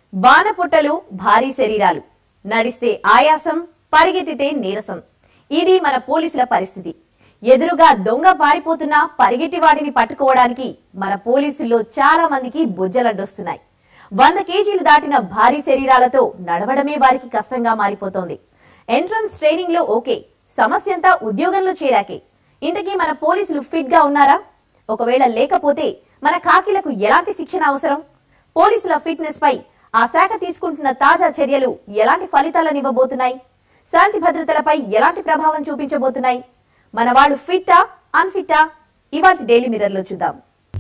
బాణపుట్టలు భారీ శరీరాలు నడిస్తే ఆయాసం పరిగెత్తితే నీరసం ఇది మన పోలీసుల పరిస్థితి ఎదురుగా దొంగ పారిపోతున్నా పరిగెట్టి వాడిని పట్టుకోవడానికి మన పోలీసుల్లో చాలా మందికి బుజ్జలడ్డొస్తున్నాయి వంద కేజీలు దాటిన భారీ శరీరాలతో నడవడమే వారికి కష్టంగా మారిపోతోంది ఎంట్రన్స్ ట్రైనింగ్ లో ఓకే సమస్య అంతా ఉద్యోగంలో చేరాకే ఇంతకీ మన పోలీసులు ఫిట్ గా ఉన్నారా ఒకవేళ లేకపోతే మన కాకిలకు ఎలాంటి శిక్షణ అవసరం పోలీసుల ఫిట్నెస్ పై ఆ శాఖ తీసుకుంటున్న తాజా చర్యలు ఎలాంటి ఫలితాలను ఇవ్వబోతున్నాయి శాంతి భద్రతలపై ఎలాంటి ప్రభావం చూపించబోతున్నాయి మన వాళ్ళు ఫిట్టా అన్ఫిట్టా ఇవాటి డైలీ మిర్రర్ లో చూద్దాం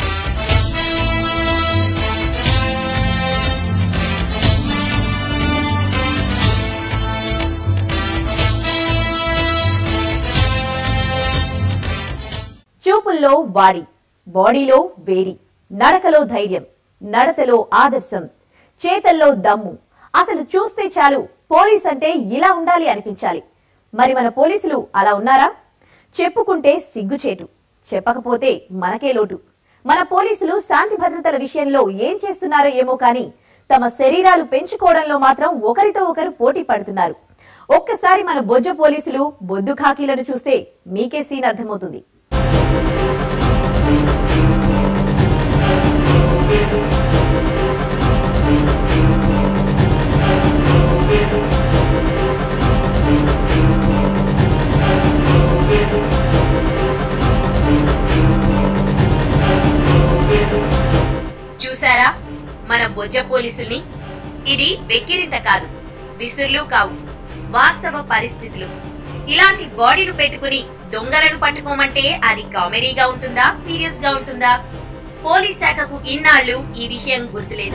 చూపుల్లో వాడి బాడీలో వేడి నడకలో ధైర్యం నడతలో ఆదర్శం చేతల్లో దమ్ము అసలు చూస్తే చాలు పోలీస్ అంటే ఇలా ఉండాలి అనిపించాలి మరి మన పోలీసులు అలా ఉన్నారా చెప్పుకుంటే సిగ్గుచేటు చెప్పకపోతే మనకే లోటు మన పోలీసులు శాంతి భద్రతల విషయంలో ఏం చేస్తున్నారో ఏమో కానీ తమ శరీరాలు పెంచుకోవడంలో మాత్రం ఒకరితో ఒకరు పోటీ పడుతున్నారు ఒక్కసారి మన బొజ్జ పోలీసులు బొద్దు ఖాకీలను చూస్తే మీకే సీన్ అర్థమవుతుంది చూసారా మన బొజ్జ పోలీసుల్ని ఇది వెక్కిరింత కాదు విసుర్లు కావు వాస్తవ పరిస్థితులు ఇలాంటి బాడీలు పెట్టుకుని దొంగలను పట్టుకోమంటే అది కామెడీగా ఉంటుందా సీరియస్ గా ఉంటుందా పోలీస్ శాఖకు ఇన్నాళ్లు ఈ విషయం గుర్తులేదు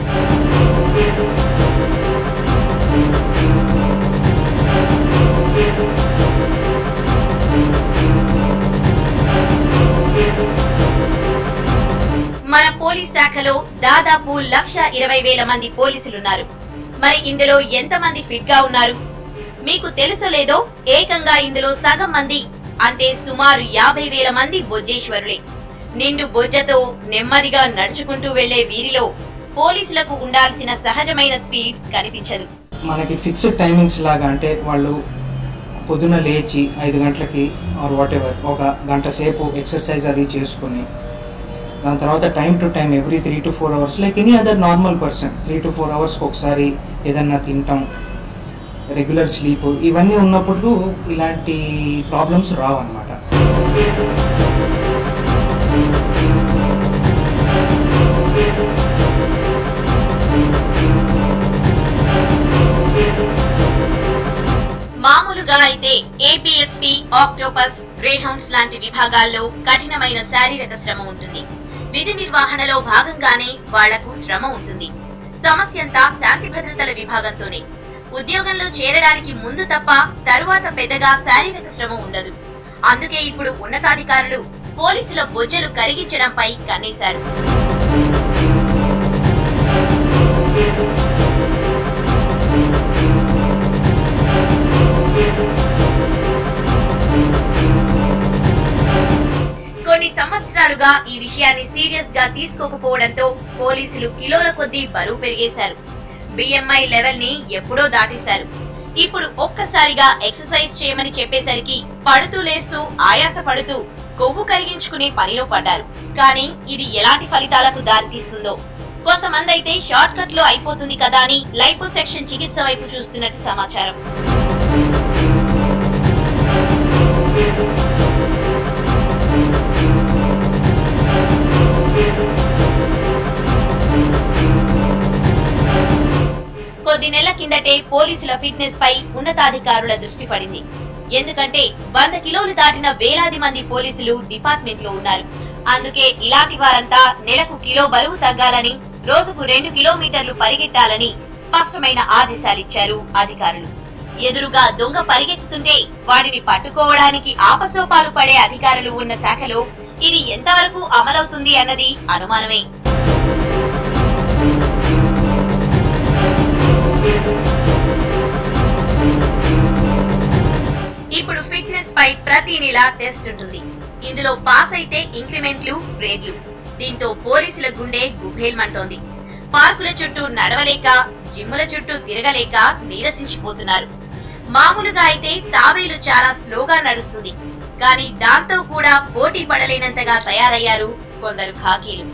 మన పోలీస్ శాఖలో దాదాపు లక్ష ఇరవై వేల మంది పోలీసులున్నారు మరి ఇందులో ఎంత మంది ఫిట్ గా ఉన్నారు మీకు తెలుసో లేదో ఏకంగా ఇందులో సగం మంది అంటే సుమారు యాభై వేల మంది బొజ్జేశ్వరులే నిండు బొజ్జతో నెమ్మదిగా నడుచుకుంటూ వెళ్లే వీరిలో పోలీసులకు ఉండాల్సిన సహజమైన స్పీడ్ కనిపించదు మనకి ఫిక్స్డ్ టైమింగ్స్ లాగా అంటే వాళ్ళు పొద్దున లేచి ఐదు గంటలకి ఆర్ వాట్ ఎవర్ ఒక గంట సేపు ఎక్సర్సైజ్ అది చేసుకుని దాని తర్వాత time to time every three to four hours like any other normal person three to four అవర్స్కి ఒకసారి ఏదన్నా తింటాం రెగ్యులర్ స్లీప్ ఇవన్నీ ఉన్నప్పుడు ఇలాంటి ప్రాబ్లమ్స్ రావు అనమాట మామూలుగా అయితే ఏపీఎస్పీ ఆక్టోపస్ గ్రేహౌండ్స్ లాంటి విభాగాల్లో కఠినమైన శారీరక శ్రమ ఉంటుంది విధి నిర్వహణలో భాగంగానే వాళ్లకు శ్రమ ఉంటుంది సమస్యంతా శాంతి భద్రతల విభాగంతోనే ఉద్యోగంలో చేరడానికి ముందు తప్ప తరువాత పెద్దగా శారీరక శ్రమ ఉండదు అందుకే ఇప్పుడు ఉన్నతాధికారులు పోలీసుల బొజ్జలు కరిగించడంపై కన్నేశారు కొన్ని సంవత్సరాలుగా ఈ విషయాన్ని సీరియస్ గా తీసుకోకపోవడంతో పోలీసులు కిలోల కొద్దీ బరువు పెరిగేశారు బిఎంఐ లెవెల్ ని ఎప్పుడో దాటేశారు ఇప్పుడు ఒక్కసారిగా ఎక్సర్సైజ్ చేయమని చెప్పేసరికి పడుతూ లేస్తూ ఆయాస పడుతూ కొవ్వు కరిగించుకునే పనిలో పడ్డారు కానీ ఇది ఎలాంటి ఫలితాలకు దారితీస్తుందో కొంతమంది అయితే షార్ట్ కట్ లో అయిపోతుంది కదా అని లైపోసెక్షన్ చికిత్స వైపు చూస్తున్నట్టు సమాచారం కొద్ది నెలల కిందటే పోలీసుల ఫిట్నెస్ పై ఉన్నతాధికారుల దృష్టి పడింది ఎందుకంటే వంద కిలోలు దాటిన వేలాది మంది పోలీసులు డిపార్ట్మెంట్ లో ఉన్నారు అందుకే ఇలాంటి వారంతా నెలకు కిలో బరువు తగ్గాలని రోజుకు రెండు కిలోమీటర్లు పరిగెట్టాలని స్పష్టమైన ఆదేశాలిచ్చారు అధికారులు ఎదురుగా దొంగ పరిగెత్తుతుంటే వాడిని పట్టుకోవడానికి ఆపసోపాలు పడే అధికారులు ఉన్న శాఖలో ఇది ఎంతవరకు అమలవుతుంది అన్నది అనుమానమే ఇప్పుడు ఫిట్నెస్ పై ప్రతి నెల టెస్ట్ ఉంటుంది ఇందులో పాస్ అయితే ఇంక్రిమెంట్లు గ్రేడ్లు దీంతో పోలీసుల గుండె గుభేల్మంటోంది పార్కుల చుట్టూ నడవలేక జిమ్ముల చుట్టూ తిరగలేక నీరసించిపోతున్నారు మామూలుగా అయితే తాబేలు చాలా స్లోగా నడుస్తుంది కానీ దాంతో కూడా పోటీ పడలేనంతగా తయారయ్యారు కొందరు ఖాకీలు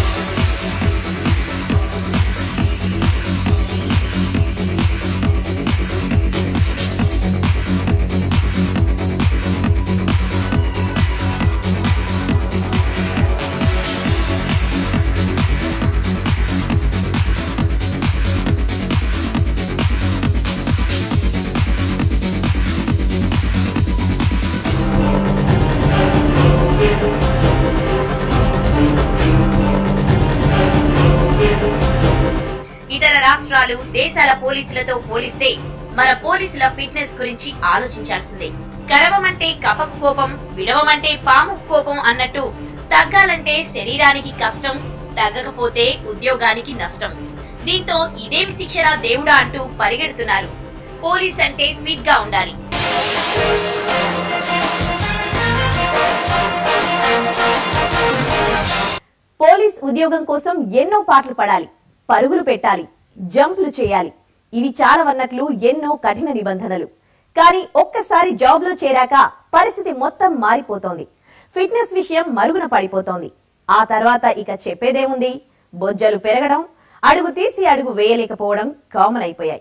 ఇతర రాష్ట్రాలు దేశాల పోలీసులతో పోలిస్తే మన పోలీసుల ఫిట్నెస్ గురించి ఆలోచించాల్సిందే కరవమంటే కపకు కోపం విడవమంటే పాముకు కోపం అన్నట్టు తగ్గాలంటే శరీరానికి కష్టం తగ్గకపోతే ఉద్యోగానికి నష్టం దీంతో ఇదేమి శిక్షరా దేవుడా అంటూ పరిగెడుతున్నారు పోలీస్ అంటే ఫిట్ గా ఉండాలి పోలీస్ ఉద్యోగం కోసం ఎన్నో పాటలు పడాలి పరుగులు పెట్టాలి జంప్లు చేయాలి ఇవి చాలవన్నట్లు ఎన్నో కఠిన నిబంధనలు కానీ ఒక్కసారి జాబ్ లో చేరాక పరిస్థితి మొత్తం మారిపోతోంది ఫిట్నెస్ విషయం మరుగున పడిపోతోంది ఆ తర్వాత ఇక చెప్పేదేముంది బొజ్జలు పెరగడం అడుగు తీసి అడుగు వేయలేకపోవడం కామన్ అయిపోయాయి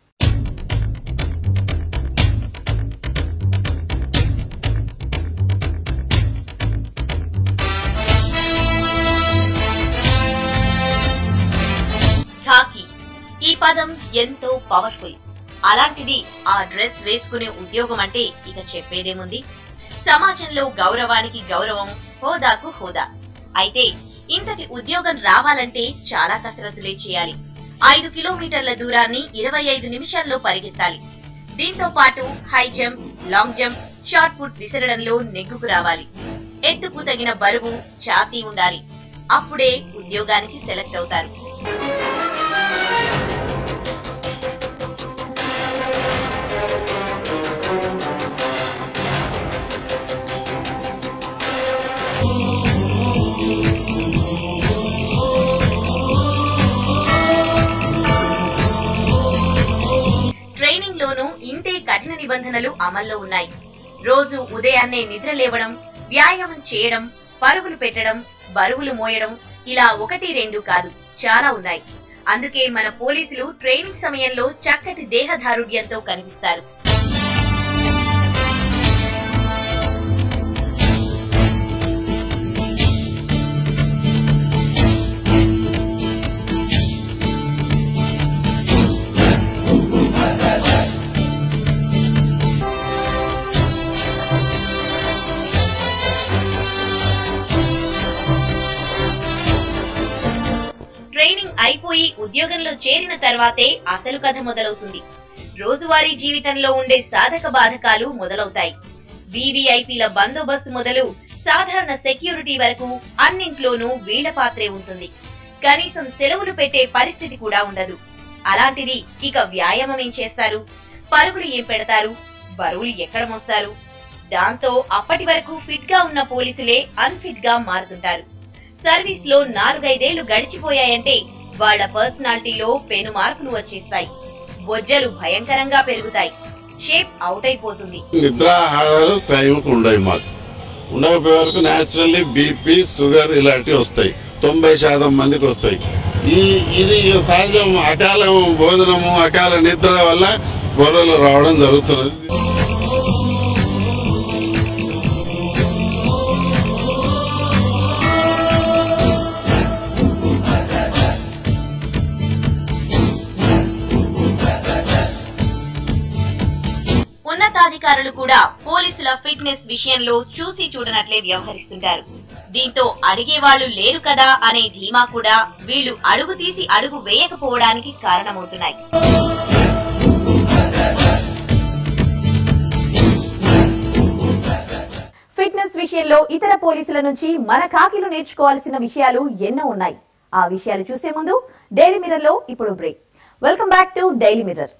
ఖాకీ ఈ పదం ఎంతో పవర్ఫుల్ అలాంటిది ఆ డ్రెస్ వేసుకునే ఉద్యోగం అంటే ఇక చెప్పేదేముంది సమాజంలో గౌరవానికి గౌరవం హోదాకు హోదా అయితే ఇంతటి ఉద్యోగం రావాలంటే చాలా కసరత్తులే చేయాలి ఐదు కిలోమీటర్ల దూరాన్ని ఇరవై ఐదు నిమిషాల్లో పరిగెత్తాలి దీంతో పాటు high jump long jump shot put విసరడంలో నెగ్గుకు రావాలి ఎత్తుకు తగిన బరువు ఛాతీ ఉండాలి అప్పుడే ఉద్యోగానికి సెలెక్ట్ అవుతారు ట్రైనింగ్ లోనూ ఇంతే కఠిన నిబంధనలు అమల్లో ఉన్నాయి రోజు ఉదయాన్నే నిద్ర లేవడం వ్యాయామం చేయడం పరుగులు పెట్టడం బరువులు మోయడం ఇలా ఒకటి రెండు కాదు చాలా ఉన్నాయి అందుకే మన పోలీసులు ట్రైనింగ్ సమయంలో చక్కటి దేహదారుఢ్యంతో కనిపిస్తారు ట్రైనింగ్ అయిపోయి ఉద్యోగంలో చేరిన తర్వాతే అసలు కథ మొదలవుతుంది రోజువారీ జీవితంలో ఉండే సాధక బాధకాలు మొదలవుతాయి వివిఐపీల బందోబస్తు మొదలు సాధారణ సెక్యూరిటీ వరకు అన్నింట్లోనూ వీళ్ల పాత్రే ఉంటుంది కనీసం సెలవులు పెట్టే పరిస్థితి కూడా ఉండదు అలాంటిది ఇక వ్యాయామం ఏం చేస్తారు పరుగులు ఏం పెడతారు బరువులు ఎక్కడ మోస్తారు దాంతో అప్పటి వరకు ఫిట్ గా ఉన్న పోలీసులే అన్ఫిట్ గా మారుతుంటారు సర్వీస్ లో నాలుగైదేళ్లు గడిచిపోయాయంటే వాళ్ళ పర్సనాలిటీలో పెను మార్పులు వచ్చేస్తాయి బొజ్జలు భయంకరంగా పెరుగుతాయి షేప్ అవుట్ అయిపోతుంది నిద్రాహారాలు టైంకి ఉండవు మాకు ఉండకపోయే వరకు న్యాచురల్లీ బీపీ షుగర్ ఇలాంటివి వస్తాయి తొంభై శాతం మందికి వస్తాయి ఈ ఇది సహజం అకాలం భోజనము అకాల నిద్ర వల్ల బొర్రలు రావడం జరుగుతున్నది ఉన్నతాధికారులు కూడా పోలీసుల ఫిట్నెస్ విషయంలో చూసి చూడనట్లే వ్యవహరిస్తుంటారు దీంతో అడిగేవాళ్లు లేరు కదా అనే ధీమా కూడా వీళ్ళు అడుగు తీసి అడుగు వేయకపోవడానికి కారణమవుతున్నాయి ఫిట్నెస్ విషయంలో ఇతర పోలీసుల నుంచి మన కాకిలు నేర్చుకోవాల్సిన విషయాలు ఎన్నో ఉన్నాయి ఆ విషయాలు చూసే ముందు డైలీ మిర్రర్ లో ఇప్పుడు break welcome back to daily mirror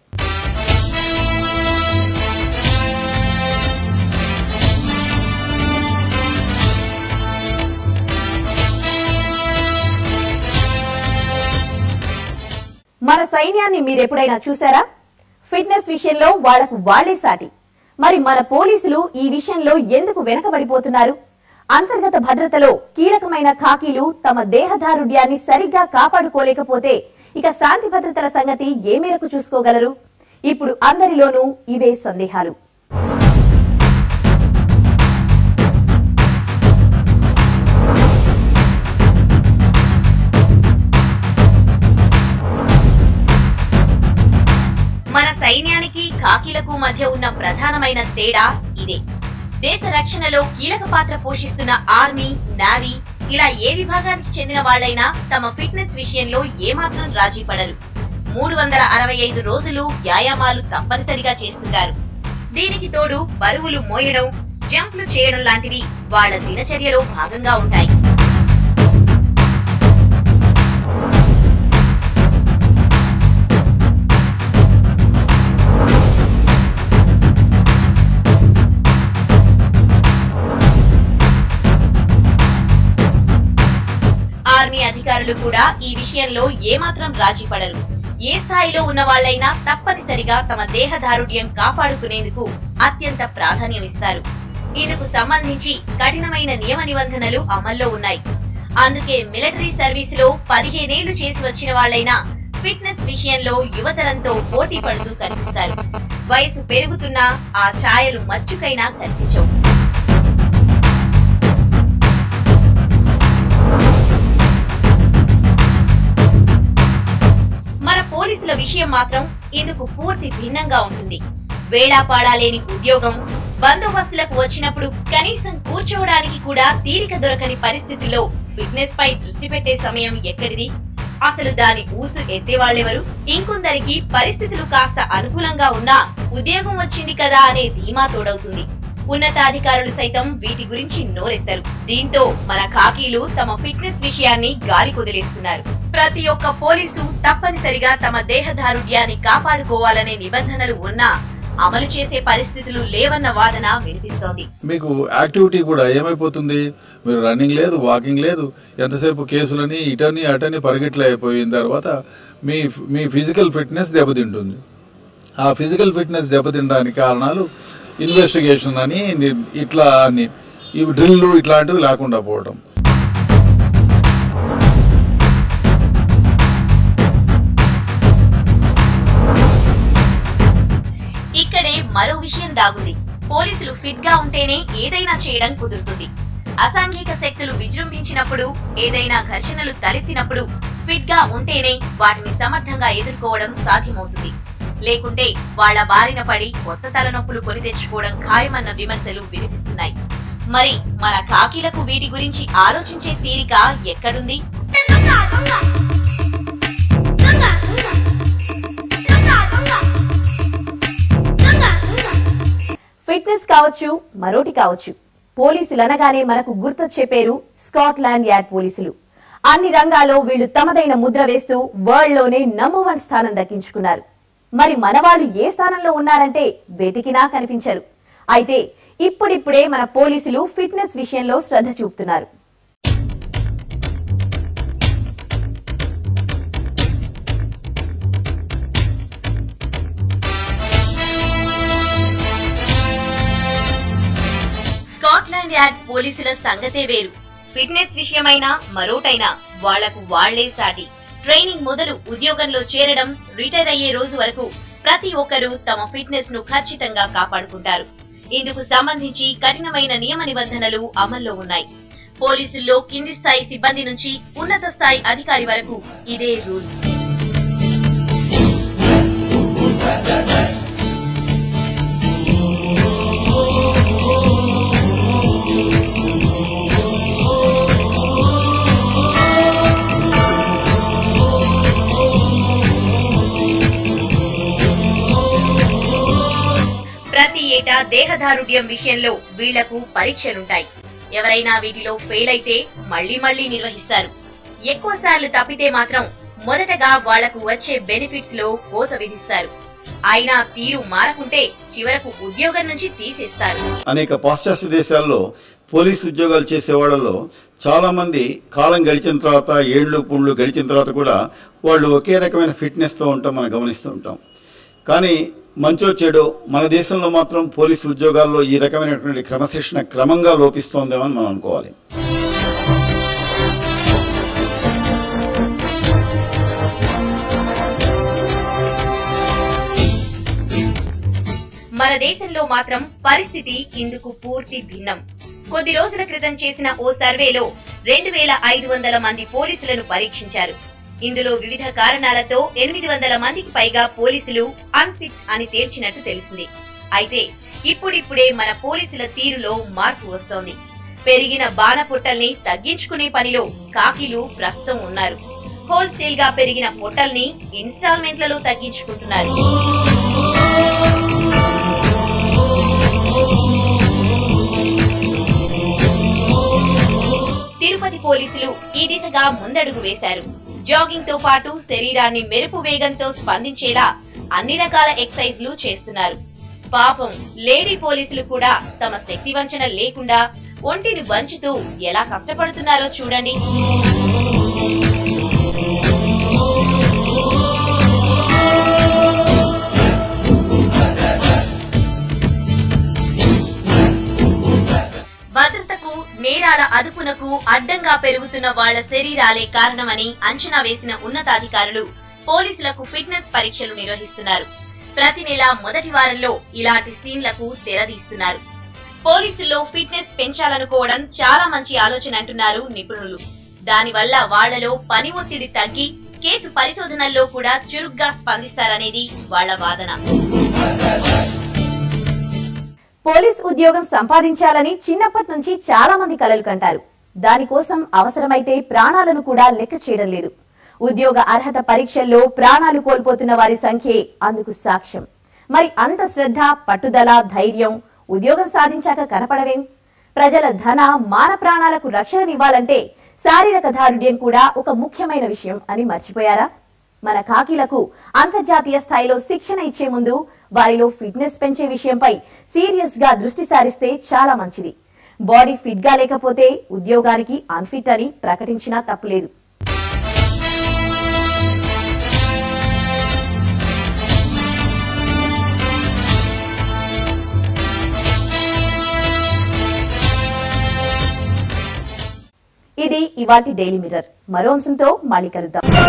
మన సైన్యాన్ని మీరెప్పుడైనా చూసారా ఫిట్నెస్ విషయంలో వాళ్లకు వాళ్లే సాటి మరి మన పోలీసులు ఈ విషయంలో ఎందుకు వెనకబడిపోతున్నారు అంతర్గత భద్రతలో కీలకమైన ఖాకీలు తమ దేహదారుఢ్యాన్ని సరిగ్గా కాపాడుకోలేకపోతే ఇక శాంతి భద్రతల సంగతి ఏ మేరకు చూసుకోగలరు ఇప్పుడు అందరిలోనూ ఇవే సందేహాలు మన సైన్యానికి కాకీలకు మధ్య ఉన్న ప్రధానమైన తేడా ఇదే దేశ రక్షణలో కీలక పాత్ర పోషిస్తున్న ఆర్మీ నావీ ఇలా ఏ విభాగానికి చెందిన వాళ్ళైనా తమ ఫిట్నెస్ విషయంలో ఏమాత్రం రాజీ పడరు మూడు వందల అరవై ఐదు రోజులు వ్యాయామాలు తప్పనిసరిగా చేస్తుంటారు దీనికి తోడు బరువులు మోయడం జంప్లు చేయడం లాంటివి వాళ్ళ దినచర్యలో భాగంగా ఉంటాయి ఆర్మీ అధికారులు కూడా ఈ విషయంలో ఏమాత్రం రాజీ పడరు ఏ స్థాయిలో ఉన్న వాళ్ళైనా తప్పనిసరిగా తమ దేహదారుఢ్యం కాపాడుకునేందుకు అత్యంత ప్రాధాన్యం ఇస్తారు ఇందుకు సంబంధించి కఠినమైన నియమ నిబంధనలు అమల్లో ఉన్నాయి అందుకే మిలిటరీ సర్వీసులో పదిహేనేళ్లు చేసి వచ్చిన వాళ్ళైనా ఫిట్నెస్ విషయంలో యువతరంతో పోటీ పడుతూ కనిపిస్తారు వయసు పెరుగుతున్నా ఆ ఛాయలు మచ్చుకైనా కనిపించవు మన పోలీసుల విషయం మాత్రం ఇందుకు పూర్తి భిన్నంగా ఉంటుంది వేళాపాడా లేని ఉద్యోగం బందోబస్తులకు వచ్చినప్పుడు కనీసం కూర్చోవడానికి కూడా తీరిక దొరకని పరిస్థితుల్లో ఫిట్నెస్ పై దృష్టి పెట్టే సమయం ఎక్కడిది అసలు దాని ఊసు ఎత్తేవాళ్ళెవరు ఇంకొందరికి పరిస్థితులు కాస్త అనుకూలంగా ఉన్నా ఉద్యోగం వచ్చింది కదా అనే ధీమా తోడవుతుంది ఉన్నతాధికారులు సైతం వీటి గురించి నోరెత్తరు దీంతో మన ఖాకీలు తమ ఫిట్నెస్ విషయాన్ని గాలి కుదిలేస్తున్నారు ప్రతి ఒక్క పోలీసు తప్పనిసరిగా తమ దేహదారుఢ్యాన్ని కాపాడుకోవాలనే నిబంధనలు ఉన్నా అమలు చేసే పరిస్థితులు లేవన్న వాదన వినిపిస్తోంది మీకు యాక్టివిటీ కూడా ఏమైపోతుంది మీరు రన్నింగ్ లేదు వాకింగ్ లేదు ఎంతసేపు కేసులని ఇటని అటని పరిగెట్లు అయిపోయిన తర్వాత మీ మీ ఫిజికల్ ఫిట్నెస్ దెబ్బతింటుంది ఆ ఫిజికల్ ఫిట్నెస్ దెబ్బతినడానికి కారణాలు ఇన్వెస్టిగేషన్ అని ని- ఇట్లా అని ఇవి డ్రిల్లు ఇట్లాంటివి లేకుండా పోవడం ఇక్కడే మరో విషయం దాగుంది పోలీసులు ఫిట్ గా ఉంటేనే ఏదైనా చేయడం కుదురుతుంది అసాంఘిక శక్తులు విజృంభించినప్పుడు ఏదైనా ఘర్షణలు తలెత్తినప్పుడు ఫిట్ గా ఉంటేనే వాటిని సమర్థంగా ఎదుర్కోవడం సాధ్యమవుతుంది లేకుంటే వాళ్ళ బారిన పడి కొత్త తలనొప్పులు కొని తెచ్చుకోవడం ఖాయమన్న విమర్శలు వినిపిస్తున్నాయి మరి మన కాకీలకు వీటి గురించి ఆలోచించే తీరిక ఎక్కడుంది ఫిట్నెస్ కావచ్చు మరోటి కావచ్చు పోలీసులు అనగానే మనకు గుర్తొచ్చే పేరు స్కాట్లాండ్ యార్డ్ పోలీసులు అన్ని రంగాల్లో వీళ్ళు తమదైన ముద్ర వేస్తూ వరల్డ్ లోనే నంబర్ వన్ స్థానం దక్కించుకున్నారు మరి మన వాళ్ళు ఏ స్థానంలో ఉన్నారంటే వెతికినా కనిపించరు అయితే ఇప్పుడిప్పుడే మన పోలీసులు ఫిట్నెస్ విషయంలో శ్రద్ధ చూపుతున్నారు స్కాట్లాండ్ యార్డ్ పోలీసుల సంగతే వేరు ఫిట్నెస్ విషయమైనా మరోటైనా వాళ్లకు వాళ్లే సాటి ట్రైనింగ్ మొదలు ఉద్యోగంలో చేరడం రిటైర్ అయ్యే రోజు వరకు ప్రతి ఒక్కరూ తమ ఫిట్నెస్ ను ఖచ్చితంగా కాపాడుకుంటారు ఇందుకు సంబంధించి కఠినమైన నియమ నిబంధనలు అమల్లో ఉన్నాయి పోలీసుల్లో కింది స్థాయి సిబ్బంది నుంచి ఉన్నత స్థాయి అధికారి వరకు ఇదే రూల్ ప్రతి ఏటా దేహదారుఢ్యం విషయంలో వీళ్లకు పరీక్షలుంటాయి ఎవరైనా వీటిలో ఫెయిల్ అయితే మళ్లీ మళ్లీ నిర్వహిస్తారు ఎక్కువ సార్లు తప్పితే మాత్రం మొదటగా వాళ్లకు వచ్చే బెనిఫిట్స్ లో కోత విధిస్తారు అయినా తీరు మారకుంటే చివరకు ఉద్యోగం నుంచి తీసేస్తారు అనేక పాశ్చాత్య దేశాల్లో పోలీసు ఉద్యోగాలు చేసే వాళ్ళలో చాలా మంది కాలం గడిచిన తర్వాత ఏళ్ళు పుండ్లు గడిచిన తర్వాత కూడా వాళ్ళు ఒకే రకమైన ఫిట్నెస్తో ఉంటాం మనం గమనిస్తూ ఉంటాం కానీ మంచో చెడో మన దేశంలో మాత్రం పోలీసు ఉద్యోగాల్లో ఈ రకమైనటువంటి క్రమశిక్షణ క్రమంగా లోపిస్తోందేమో అని మనం అనుకోవాలి మన దేశంలో మాత్రం పరిస్థితి ఇందుకు పూర్తి భిన్నం కొద్ది రోజుల క్రితం చేసిన ఓ సర్వేలో రెండు వేల ఐదు వందల మంది పోలీసులను పరీక్షించారు ఇందులో వివిధ కారణాలతో ఎనిమిది వందల మందికి పైగా పోలీసులు అన్ఫిట్ అని తేల్చినట్టు తెలిసింది అయితే ఇప్పుడిప్పుడే మన పోలీసుల తీరులో మార్పు వస్తోంది పెరిగిన బాణపుట్టల్ని తగ్గించుకునే పనిలో కాకీలు ప్రస్తుతం ఉన్నారు హోల్సేల్ గా పెరిగిన పొట్టల్ని ఇన్స్టాల్మెంట్లలో తగ్గించుకుంటున్నారు తిరుపతి పోలీసులు ఈ దిశగా ముందడుగు వేశారు జాగింగ్ తో పాటు శరీరాన్ని మెరుపు వేగంతో స్పందించేలా అన్ని రకాల ఎక్సైజ్లు చేస్తున్నారు పాపం లేడీ పోలీసులు కూడా తమ శక్తి వంచన లేకుండా ఒంటిని వంచుతూ ఎలా కష్టపడుతున్నారో చూడండి భద్రతకు నేరాల అదుపునకు అడ్డంగా పెరుగుతున్న వాళ్ల శరీరాలే కారణమని అంచనా వేసిన ఉన్నతాధికారులు పోలీసులకు ఫిట్నెస్ పరీక్షలు నిర్వహిస్తున్నారు ప్రతి నెల మొదటి వారంలో ఇలాంటి సీన్లకు తెరదీస్తున్నారు పోలీసుల్లో ఫిట్నెస్ పెంచాలనుకోవడం చాలా మంచి ఆలోచన అంటున్నారు నిపుణులు దానివల్ల వాళ్లలో పని ఒత్తిడి తగ్గి కేసు పరిశోధనల్లో కూడా చురుగ్గా స్పందిస్తారనేది వాళ్ల వాదన పోలీస్ ఉద్యోగం సంపాదించాలని చిన్నప్పటి నుంచి చాలా మంది కలలు కంటారు దానికోసం అవసరమైతే ప్రాణాలను కూడా లెక్క చేయడం లేదు ఉద్యోగ అర్హత పరీక్షల్లో ప్రాణాలు కోల్పోతున్న వారి సంఖ్యే అందుకు సాక్ష్యం మరి అంత శ్రద్ధ పట్టుదల ధైర్యం ఉద్యోగం సాధించాక కనపడవేం ప్రజల ధన మాన ప్రాణాలకు రక్షణనివ్వాలంటే శారీరక దారుఢ్యం కూడా ఒక ముఖ్యమైన విషయం అని మర్చిపోయారా మన కాకీలకు అంతర్జాతీయ స్థాయిలో శిక్షణ ఇచ్చే ముందు వారిలో ఫిట్నెస్ పెంచే విషయంపై సీరియస్ గా దృష్టి సారిస్తే చాలా మంచిది బాడీ ఫిట్ గా లేకపోతే ఉద్యోగానికి అన్ఫిట్ అని ప్రకటించినా తప్పులేదు ఇది ఇవాటి డైలీ మిర్రర్ మరో అంశంతో మళ్ళీ కలుద్దాం